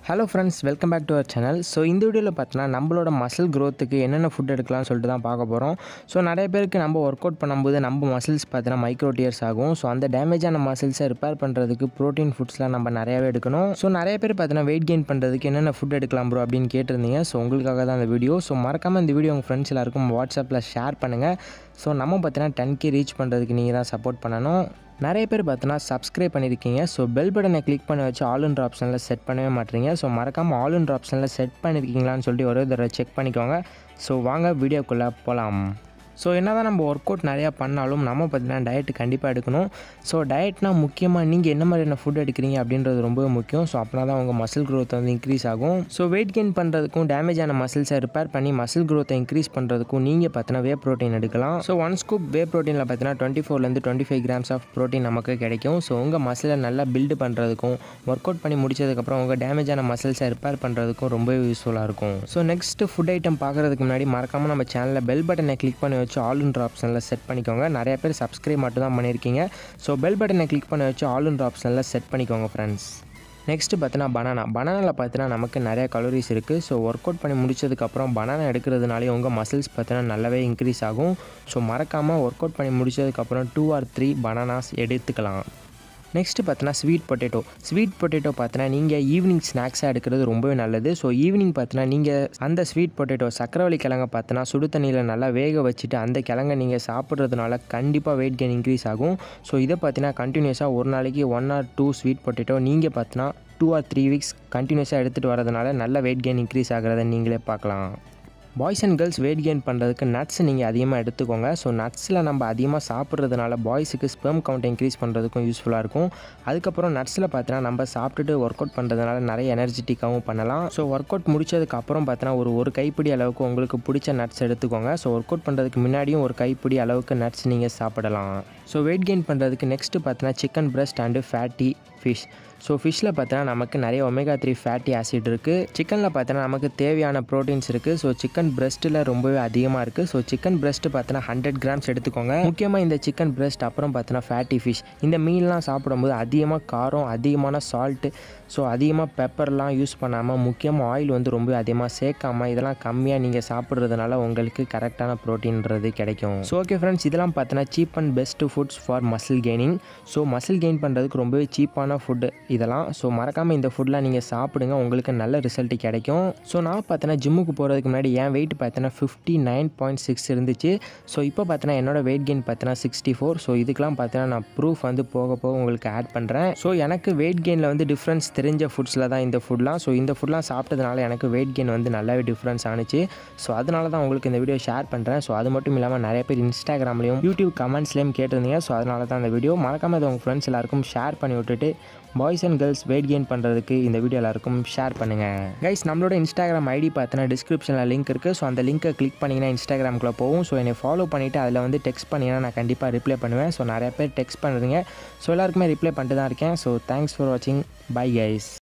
hello friends welcome back to our channel so இந்த வீடியோவில் பார்த்தோன்னா நம்மளோட மசில் க்ரோத்துக்கு என்னென்ன ஃபுட் எடுக்கலாம்னு சொல்லிட்டு தான் பார்க்க போகிறோம் ஸோ நிறைய பேருக்கு நம்ம ஒர்க் அவுட் பண்ணும்போது நம்ம மசில்ஸ் பார்த்தீங்கன்னா மைக்ரோ டியர்ஸ் ஆகும் ஸோ அந்த டேமேஜான மசில்ஸை ரிப்பேர் பண்ணுறதுக்கு ப்ரோட்டீன் ஃபுட்ஸ்லாம் நம்ம நிறையாவே எடுக்கணும் ஸோ நிறைய பேர் பார்த்தீங்கன்னா வெயிட் கெயின் பண்ணுறதுக்கு என்னென்ன ஃபுட் எடுக்கலாம் ப்ரோ அப்படின்னு கேட்டிருந்தீங்க ஸோ உங்களுக்காக தான் அந்த வீடியோ ஸோ மறக்காமல் இந்த வீடியோ உங்கள் ஃப்ரெண்ட்ஸ் எல்லாருக்கும் வாட்ஸ்அப்பில் ஷேர் பண்ணுங்கள் ஸோ நம்ம பார்த்தீங்கன்னா டென் கே ரீச் பண்ணுறதுக்கு நீங்கள் தான் சப்போர்ட் பண்ணணும் நிறைய பேர் பார்த்தோன்னா சப்ஸ்கிரைப் பண்ணியிருக்கீங்க ஸோ பெல் பட்டனை கிளிக் பண்ணி வச்சு ஆல் இன் ஆப்ஷனில் செட் பண்ணவே மாட்டீங்க ஸோ மறக்காமல் ஆல் இன் ஆப்ஷனில் செட் பண்ணியிருக்கீங்களான்னு சொல்லிட்டு ஒரே தடவை செக் பண்ணிக்கோங்க ஸோ வாங்க வீடியோக்குள்ளே போகலாம் ஸோ என்ன தான் நம்ம ஒர்க் அவுட் நிறையா பண்ணாலும் நம்ம பார்த்தீங்கன்னா டயட் கண்டிப்பாக எடுக்கணும் ஸோ டயட்னா முக்கியமாக நீங்கள் என்ன மாதிரியான ஃபுட் எடுக்கிறீங்க அப்படின்றது ரொம்ப முக்கியம் ஸோ அப்படின்னா தான் உங்கள் மசில் growth வந்து இன்க்ரீஸ் ஆகும் ஸோ வெயிட் கெயின் பண்ணுறதுக்கும் டேமேஜ் ஆன மசில்ஸை ரிப்பேர் பண்ணி மசில் growth-ஐ இன்க்ரீஸ் பண்ணுறதுக்கும் நீங்கள் பார்த்தீங்கன்னா வே ப்ரோட்டீன் எடுக்கலாம் ஸோ ஒன் ஸ்கூப் வே ப்ரோட்டீனில் பார்த்தீங்கன்னா டுவெண்ட்டி ஃபோர்லேருந்து twenty five grams of protein நமக்கு கிடைக்கும் ஸோ உங்கள் மசிலை நல்லா பில்டு பண்ணுறதுக்கும் ஒர்க் அவுட் பண்ணி முடிச்சதுக்கப்புறம் உங்கள் டேமேஜ் ஆன மசில்ஸை ரிப்பேர் பண்ணுறதுக்கும் ரொம்ப யூஸ்ஃபுல்லாக இருக்கும் ஸோ நெக்ஸ்ட் ஃபுட் ஐட்டம் பார்க்குறதுக்கு முன்னாடி மறக்காமல் நம்ம சேனலில் பெல் பட்டனை கிளிக் பண்ணி வச்சு ஆல் இன் ஆப்ஷனில் செட் பண்ணிக்கோங்க நிறைய பேர் சப்ஸ்கிரைப் மட்டும் தான் பண்ணியிருக்கீங்க ஸோ பெல் பட்டனை கிளிக் பண்ணி வச்சு ஆல் இன் ஆப்ஷனில் செட் பண்ணிக்கோங்க ஃப்ரெண்ட்ஸ் நெக்ஸ்ட்டு பார்த்தீங்கன்னா பனானா பனானாவில் பார்த்தீங்கன்னா நமக்கு நிறைய கலோரிஸ் இருக்குது ஸோ ஒர்க் அவுட் பண்ணி முடிச்சதுக்கப்புறம் பனானா எடுக்கிறதுனாலே உங்கள் மசில்ஸ் பார்த்தீங்கன்னா நல்லாவே இன்க்ரீஸ் ஆகும் ஸோ மறக்காமல் ஒர்க் அவுட் பண்ணி முடிச்சதுக்கப்புறம் டூ ஆர் த்ரீ பனானாஸ் எடுத்துக்கலாம் நெக்ஸ்ட்டு பார்த்தீங்கன்னா ஸ்வீட் பொட்டேட்டோ ஸ்வீட் பொட்டேட்டோ பார்த்தீங்கன்னா நீங்கள் ஈவினிங் ஸ்நாக்ஸாக எடுக்கிறது ரொம்பவே நல்லது ஸோ ஈவினிங் பார்த்தீங்கன்னா நீங்கள் அந்த ஸ்வீட் பொட்டேட்டோ சக்கரவள்ளி கிழங்க பார்த்தீங்கன்னா சுடு தண்ணியில் நல்லா வேக வச்சுட்டு அந்த கிழங்க நீங்கள் சாப்பிட்றதுனால கண்டிப்பாக வெயிட் கெயின் இன்க்ரீஸ் ஆகும் ஸோ இதை பார்த்தீங்கன்னா கண்டினியூஸாக ஒரு நாளைக்கு one or two sweet potato நீங்கள் பார்த்தீங்கன்னா டூ ஆர் த்ரீ வீக்ஸ் கண்டினியூஸாக எடுத்துகிட்டு வரதுனால நல்ல வெயிட் கெயின் இன்க்ரீஸ் ஆகிறத நீங்களே பார்க்கலாம் boys and girls weight gain பண்ணுறதுக்கு நட்ஸ் நீங்கள் அதிகமாக எடுத்துக்கோங்க ஸோ நட்ஸில் நம்ம அதிகமாக சாப்பிட்றதுனால பாய்ஸுக்கு ஸ்பெர்ம் கவுண்ட் இன்க்ரீஸ் பண்ணுறதுக்கும் யூஸ்ஃபுல்லாக இருக்கும் அதுக்கப்புறம் நட்ஸில் பார்த்தீங்கன்னா நம்ம சாப்பிட்டுட்டு ஒர்க் அவுட் பண்ணுறதுனால நிறைய எனர்ஜெட்டிக்காகவும் பண்ணலாம் ஸோ ஒர்க் அவுட் முடிச்சதுக்கு அப்புறம் பார்த்தீங்கன்னா ஒரு ஒரு கைப்பிடி அளவுக்கு உங்களுக்கு பிடிச்ச நட்ஸ் எடுத்துக்கோங்க ஸோ ஒர்க் அவுட் பண்ணுறதுக்கு முன்னாடியும் ஒரு கைப்பிடி அளவுக்கு நட்ஸ் நீங்கள் சாப்பிடலாம் ஸோ வெயிட் கெயின் பண்ணுறதுக்கு நெக்ஸ்ட்டு பார்த்தீங்கன்னா chicken breast and fatty fish so ஃபிஷ்ஷில் பார்த்தீங்கன்னா நமக்கு நிறைய ஒமேகா த்ரீ ஃபேட்டி ஆசிட் இருக்குது சிக்கனில் பார்த்தீங்கன்னா நமக்கு தேவையான ப்ரோட்டீன்ஸ் இருக்குது ஸோ சிக்கன் பிரஸ்ட்டில் ரொம்பவே அதிகமாக இருக்குது ஸோ சிக்கன் பிரஸ்ட்டு பார்த்தீங்கன்னா ஹண்ட்ரட் கிராம்ஸ் எடுத்துக்கோங்க முக்கியமாக இந்த சிக்கன் பிரஸ்ட் அப்புறம் பார்த்தீங்கன்னா ஃபேட்டி ஃபிஷ் இந்த மீன்லாம் சாப்பிடும்போது அதிகமாக காரம் அதிகமான சால்ட்டு ஸோ அதிகமாக பெப்பர்லாம் யூஸ் பண்ணாமல் முக்கியமாக ஆயில் வந்து ரொம்ப அதிகமாக சேர்க்காமல் இதெல்லாம் கம்மியாக நீங்கள் சாப்பிட்றதுனால உங்களுக்கு கரெக்டான ப்ரோட்டீன்றது கிடைக்கும் ஸோ ஓகே ஃப்ரெண்ட்ஸ் இதெல்லாம் பார்த்தீங்கன்னா cheap and best foods for muscle gaining so muscle gain பண்ணுறதுக்கு ரொம்பவே சீப்பான ஃபுட்டு இதெல்லாம் ஸோ மறக்காமல் இந்த ஃபுட்லாம் நீங்கள் சாப்பிடுங்க உங்களுக்கு நல்ல ரிசல்ட் கிடைக்கும் ஸோ நான் பார்த்தீங்கன்னா ஜிம்முக்கு போகிறதுக்கு முன்னாடி என் வெயிட் பார்த்தீங்கன்னா ஃபிஃப்டி நைன் பாயிண்ட் சிக்ஸ் இருந்துச்சு ஸோ இப்போ பார்த்தீங்கன்னா என்னோட வெயிட் கெயின் பார்த்தீங்கன்னா சிக்ஸ்டி ஃபோர் ஸோ இதுக்கெலாம் பார்த்தீங்கன்னா நான் ப்ரூஃப் வந்து போக போக உங்களுக்கு ஆட் பண்ணுறேன் ஸோ எனக்கு வெயிட் கெயினில் வந்து டிஃப்ரென்ஸ் தெரிஞ்ச ஃபுட்ஸில் தான் இந்த ஃபுட்லாம் ஸோ இந்த ஃபுட்லாம் சாப்பிட்டதுனால எனக்கு வெயிட் கெயின் வந்து நல்லாவே டிஃப்ரென்ஸ் ஆனிச்சு ஸோ அதனால தான் உங்களுக்கு இந்த வீடியோ ஷேர் பண்ணுறேன் ஸோ அது மட்டும் இல்லாமல் நிறைய பேர் இன்ஸ்டாகிராம்லேயும் யூடியூப் கமெண்ட்ஸ்லேயும் கேட்டிருந்தீங்க ஸோ அதனால தான் இந்த வீடியோ மறக்காமல் இதை உங்கள் ஃப்ரெண்ட்ஸ் எல்லாருக்கும் ஷேர் பண்ணி விட்டுட்டு boys and girls weight gain பண்ணுறதுக்கு இந்த வீடியோ எல்லாருக்கும் ஷேர் பண்ணுங்கள் கைஸ் நம்மளோட இன்ஸ்டாகிராம் ஐடி பார்த்தீங்கன்னா டிஸ்கிரிப்ஷனில் லிங்க் இருக்குது ஸோ அந்த லிங்க்கை கிளிக் பண்ணிங்கன்னா இன்ஸ்டாகிராம்குள்ளே போகும் ஸோ என்னை ஃபாலோ பண்ணிவிட்டு அதில் வந்து டெக்ஸ்ட் பண்ணிங்கன்னா நான் கண்டிப்பாக ரிப்ளை பண்ணுவேன் ஸோ நிறைய பேர் டெக்ஸ்ட் பண்ணுறீங்க ஸோ எல்லாருக்குமே ரிப்ளை பண்ணிட்டு தான் இருக்கேன் ஸோ தேங்க்ஸ் ஃபார் வாட்சிங் பை கைஸ்